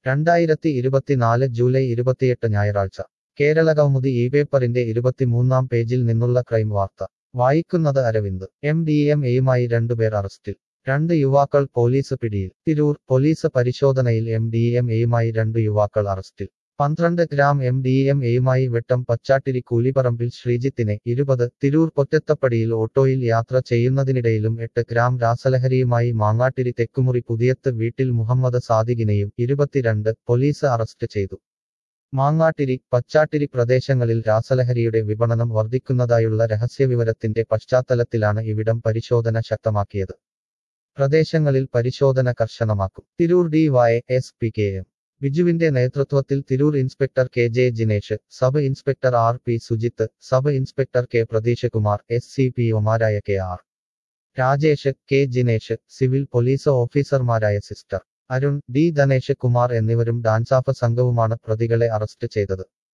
രണ്ടായിരത്തി ഇരുപത്തിനാല് ജൂലൈ ഇരുപത്തിയെട്ട് ഞായറാഴ്ച കേരള കൗമുദി ഈ പേപ്പറിന്റെ ഇരുപത്തിമൂന്നാം പേജിൽ നിന്നുള്ള ക്രൈം വാർത്ത വായിക്കുന്നത് അരവിന്ദ് എം ഡി എം എയുമായി രണ്ടുപേർ അറസ്റ്റിൽ രണ്ട് യുവാക്കൾ പോലീസ് പിടിയിൽ തിരൂർ പോലീസ് പരിശോധനയിൽ എം ഡി എം എയുമായി രണ്ട് യുവാക്കൾ അറസ്റ്റിൽ പന്ത്രണ്ട് ഗ്രാം എം ഡി എം എയുമായി വെട്ടം പച്ചാട്ടിരി കൂലിപ്പറമ്പിൽ ശ്രീജിത്തിനെ ഇരുപത് തിരൂർ പൊറ്റത്തപ്പടിയിൽ ഓട്ടോയിൽ യാത്ര ചെയ്യുന്നതിനിടയിലും എട്ട് ഗ്രാം രാസലഹരിയുമായി മാങ്ങാട്ടിരി തെക്കുമുറി പുതിയത്ത് വീട്ടിൽ മുഹമ്മദ് സാദിഖിനെയും ഇരുപത്തിരണ്ട് പോലീസ് അറസ്റ്റ് ചെയ്തു മാങ്ങാട്ടിരി പച്ചാട്ടിരി പ്രദേശങ്ങളിൽ രാസലഹരിയുടെ വിപണനം വർദ്ധിക്കുന്നതായുള്ള രഹസ്യവിവരത്തിന്റെ പശ്ചാത്തലത്തിലാണ് ഇവിടം പരിശോധന ശക്തമാക്കിയത് പ്രദേശങ്ങളിൽ പരിശോധന കർശനമാക്കും Tirur D Y S P K M ബിജുവിന്റെ നേതൃത്വത്തിൽ Tirur inspector K J Jinesh sub inspector R P Sujith sub inspector K Pratheesh Kumar S C P ഒമാരായ K R Rajesh K Jinesh civil police ഓഫീസർമാരായ സിസ്റ്റർ അരുൺ ഡി ധനേഷ് കുമാർ എന്നിവരും ഡാൻസാഫ് സംഘവുമാണ് പ്രതികളെ അറസ്റ്റ് ചെയ്തത്